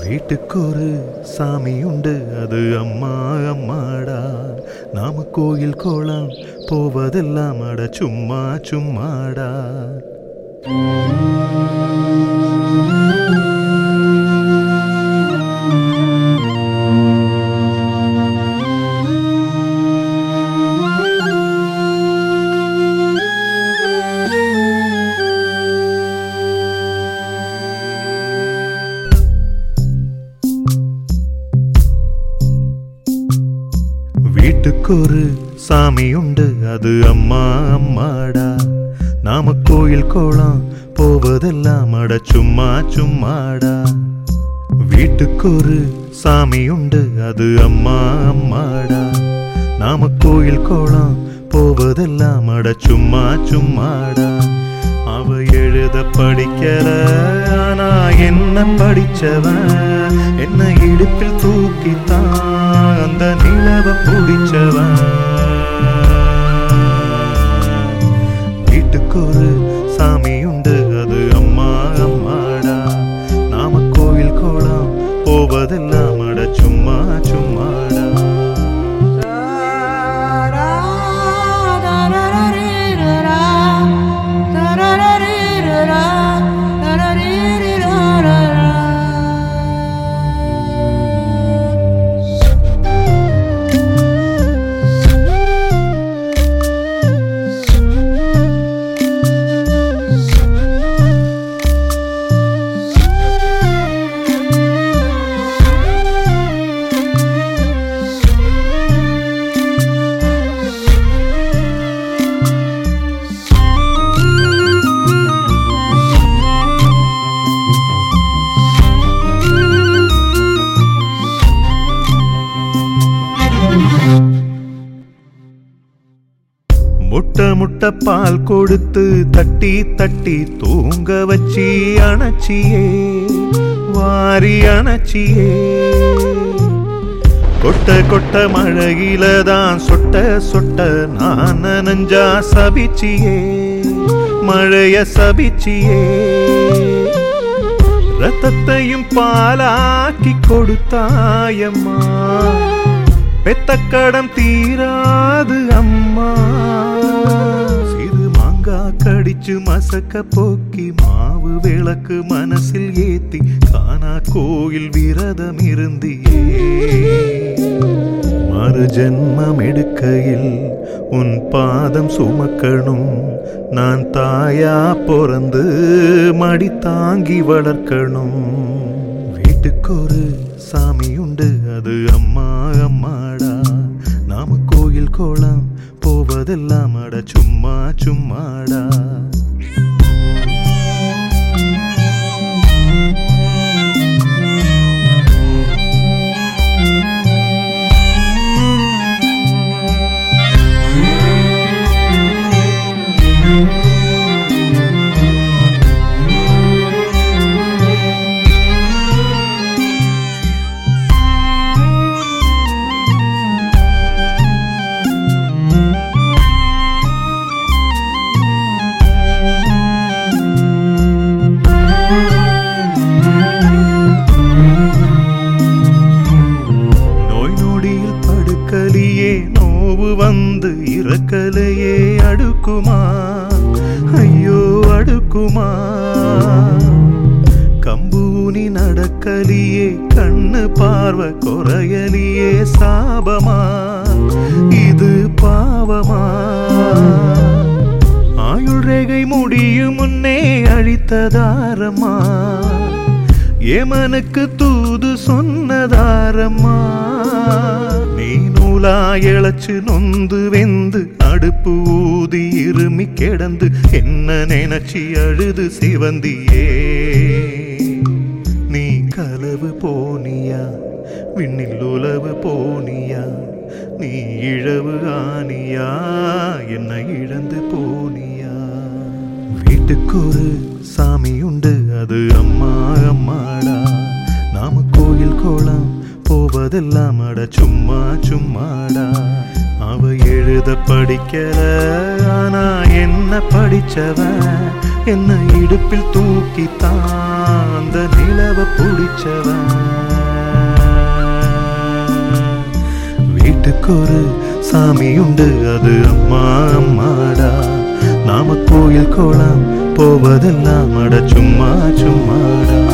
வீட்டுக்கு ஒரு சாமி உண்டு அது அம்மா அம்மாடா நாம கோயில் கோலம் போவதெல்லாம் அட சும்மா சும்மாடா வீட்டுக்கு ஒரு சாமி உண்டு அது அம்மா அம்மாடா நாம கோயில் கோலம் போவதெல்லாம் அட சும்மா சும்மாடா வீட்டுக்கு ஒரு சாமி உண்டு அது அம்மா அம்மாடா நாம கோயில் கோலம் போவதெல்லாம் அட சும்மா சும்மாடா அவ எழுத படிக்கல ஆனா என்ன படிச்சவன் என்ன இடுப்பில் தூக்கித்தான் அந்த நிலவ பிடிச்சவன் வீட்டுக்கு ஒரு சாமி உண்டு அது அம்மா அம்மாடா நாம கோயில் கோலம் போவதெல்லாம் அட சும்மா சும்மாடா முட்டை முட்டை பால் கொடுத்து தட்டி தட்டி தூங்க வச்சி அணைச்சியே வாரி அணைச்சியே கொட்ட கொட்ட மழையில தான் சொட்ட சொட்ட நான் நனஞ்சா சபிச்சியே மழைய சபிச்சியே ரத்தத்தையும் பாலாக்கி கொடுத்தாயம்மா பெத்த கடம் தீராது அம்மா சிறு மாங்கா கடிச்சு மசக்க போக்கி மாவு விளக்கு மனசில் ஏத்தி காணா கோயில் விரதம் இருந்தியே மறு ஜென்மம் எடுக்கையில் உன் பாதம் சுமக்கணும் நான் தாயா பிறந்து மடி தாங்கி வளர்க்கணும் வீட்டுக்கு ஒரு சாமி உண்டு அது அம்மா அம்மாடா நாம கோயில் கோலம் போவதெல்லாம் அட சும்மா சும்மாடா நோய் நொடியில் படுக்கலியே நோவு வந்து இறக்கலையே அடுக்குமா ஐயோ அடுக்குமா கம்பூனி நடக்கலியே கண்ணு பார்வை குறையலியே சாபமா இது பாவமா ஆயுள் ரேகை முடியும் முன்னே அழித்ததாரமா ஏமனுக்கு தூது சொன்னதாரம்மா நீ நூலா இழைச்சு நொந்து வெந்து அடுப்பு ஊதி இருமி கிடந்து என்ன நினைச்சி அழுது சிவந்தியே நீ கலவு போனியா விண்ணில் உலவு போனியா நீ இழவு ஆனியா என்னை இழந்து போனியா வீட்டுக்கு ஒரு சாமி உண்டு அது அம்மா அம்மாடா நாம கோயில் கோலம் போவதெல்லாம் அட சும்மா சும்மாடா அவ எழுத படிக்கல ஆனா என்ன படிச்சவன் என்ன இடுப்பில் தூக்கி தாந்த நிலவ பிடிச்சவன் வீட்டுக்கு ஒரு சாமி உண்டு அது அம்மா அம்மாடா நாம கோயில் கோலம் போவதெல்லாம் அட சும்மா சும்மாடா